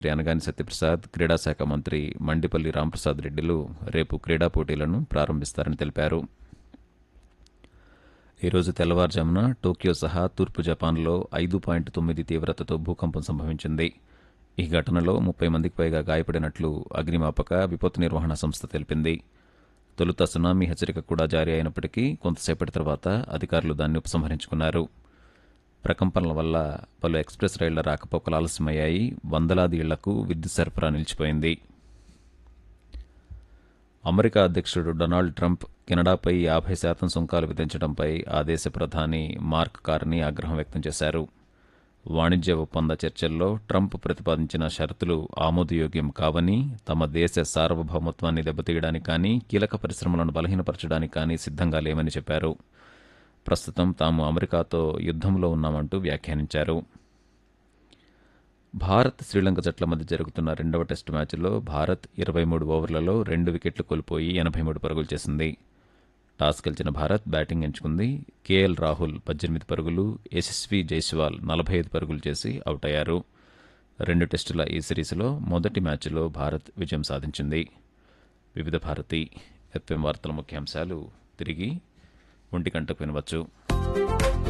అనగాని సత్యప్రసాద్ క్రీడా శాఖ మంత్రి మండిపల్లి రాంప్రసాద్ రెడ్డిలు రేపు క్రీడా పోటీలను ప్రారంభిస్తారని తెలిపారు ఈరోజు తెల్లవారుజామున టోక్యో సహా తూర్పు జపాన్లో ఐదు పాయింట్ తొమ్మిది తీవ్రతతో భూకంపం సంభవించింది ఈ ఘటనలో ముప్పై మందికి పైగా గాయపడినట్లు అగ్నిమాపక విపత్తు నిర్వహణ సంస్థ తెలిపింది తొలుత సునామీ హెచ్చరిక కూడా జారీ అయినప్పటికీ కొంతసేపటి తర్వాత అధికారులు దాన్ని ఉపసంహరించుకున్నారు ప్రకంపనల వల్ల పలు ఎక్స్ప్రెస్ రైళ్ల రాకపోకలు ఆలస్యమయ్యాయి వందలాది ఇళ్లకు విద్యుత్ సరఫరా నిలిచిపోయింది అమెరికా అధ్యక్షుడు డొనాల్డ్ ట్రంప్ కెనడాపై యాభై శాతం సుంకాలు విధించడంపై ఆ దేశ ప్రధాని మార్క్ కార్ని ఆగ్రహం వ్యక్తం చేశారు వాణిజ్య ఒప్పంద చర్చల్లో ట్రంప్ ప్రతిపాదించిన షరతులు ఆమోదయోగ్యం కావని తమ దేశ సార్వభౌమత్వాన్ని దెబ్బతీయడానికి కానీ కీలక పరిశ్రమలను బలహీనపరచడానికి కానీ సిద్ధంగా లేవని చెప్పారు ప్రస్తుతం తాము అమెరికాతో యుద్ధంలో ఉన్నామంటూ వ్యాఖ్యానించారు భారత్ శ్రీలంక జట్ల మధ్య జరుగుతున్న రెండవ టెస్టు మ్యాచ్లో భారత్ ఇరవై మూడు ఓవర్లలో రెండు వికెట్లు కోల్పోయి ఎనభై మూడు పరుగులు చేసింది టాస్ గెలిచిన భారత్ బ్యాటింగ్ ఎంచుకుంది కేఎల్ రాహుల్ పద్దెనిమిది పరుగులు యశస్వి జైస్వాల్ నలభై ఐదు పరుగులు చేసి అవుట్ అయ్యారు రెండు టెస్టుల ఈ సిరీస్లో మొదటి మ్యాచ్లో భారత్ విజయం సాధించింది వివిధ భారతి ఎఫ్ఎం వార్తల ముఖ్యాంశాలు తిరిగి ఒంటి గంటకు వినవచ్చు